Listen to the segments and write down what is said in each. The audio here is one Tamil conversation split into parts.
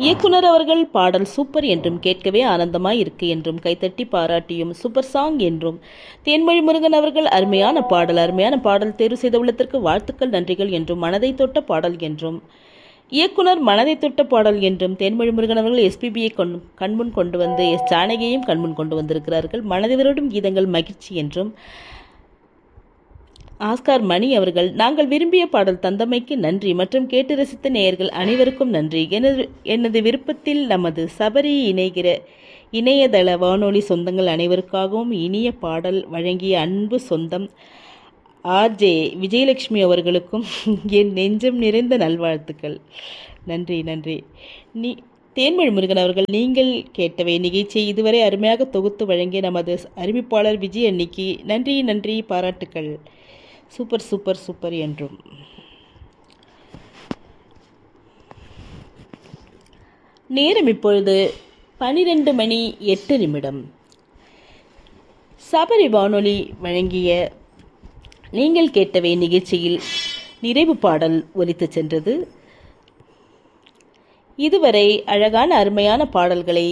இயக்குனர் அவர்கள் பாடல் சூப்பர் என்றும் கேட்கவே ஆனந்தமாய் இருக்கு என்றும் கைத்தட்டி பாராட்டியும் சூப்பர் சாங் என்றும் தேன்மொழி முருகன் அவர்கள் அருமையான பாடல் அருமையான பாடல் தேர்வு செய்த உள்ளத்திற்கு வாழ்த்துக்கள் நன்றிகள் என்றும் மனதை தொட்ட பாடல் என்றும் இயக்குனர் மனதை தொட்ட பாடல் என்றும் தேன்மொழி முருகன் அவர்கள் எஸ்பிபியை கொண்டு கண்முன் கொண்டு வந்து எஸ் ஜானகியையும் கண்முன் கொண்டு வந்திருக்கிறார்கள் மனதை வருடும் கீதங்கள் மகிழ்ச்சி என்றும் ஆஸ்கார் மணி அவர்கள் நாங்கள் விரும்பிய பாடல் தந்தமைக்கு நன்றி மற்றும் கேட்டு ரசித்த நேயர்கள் அனைவருக்கும் நன்றி எனது எனது விருப்பத்தில் நமது சபரி இணைகிற இணையதள வானொலி சொந்தங்கள் அனைவருக்காகவும் இனிய பாடல் வழங்கிய அன்பு சொந்தம் ஆர்ஜே விஜயலட்சுமி அவர்களுக்கும் என் நெஞ்சம் நிறைந்த நல்வாழ்த்துக்கள் நன்றி நன்றி நீ தேன்மொழி முருகன் அவர்கள் நீங்கள் கேட்டவை நிகழ்ச்சியை இதுவரை அருமையாக தொகுத்து வழங்கிய நமது அறிவிப்பாளர் விஜய் அன்னிக்கு நன்றி நன்றி பாராட்டுக்கள் சூப்பர் சூப்பர் சூப்பர் என்றும் நேரம் இப்பொழுது பனிரெண்டு மணி எட்டு நிமிடம் சபரி வானொலி வழங்கிய நீங்கள் கேட்டவை நிகழ்ச்சியில் நிறைவு பாடல் ஒலித்து சென்றது இதுவரை அழகான அருமையான பாடல்களை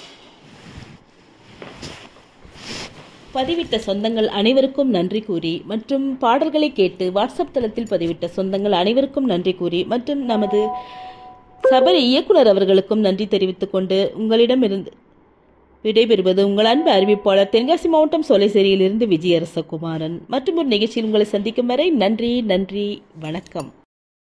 பதிவிட்ட சொந்தங்கள் அனைவருக்கும் நன்றி கூறி மற்றும் பாடல்களை கேட்டு வாட்ஸ்அப் தளத்தில் பதிவிட்ட சொந்தங்கள் அனைவருக்கும் நன்றி கூறி மற்றும் நமது சபரி இயக்குனர் அவர்களுக்கும் நன்றி தெரிவித்துக் கொண்டு உங்களிடமிருந்து விடைபெறுவது உங்கள் அன்பு அறிவிப்பாளர் தென்காசி மாவட்டம் சோலைசேரியிலிருந்து விஜயரசகுமாரன் மற்றும் ஒரு நிகழ்ச்சியில் உங்களை சந்திக்கும் வரை நன்றி நன்றி வணக்கம்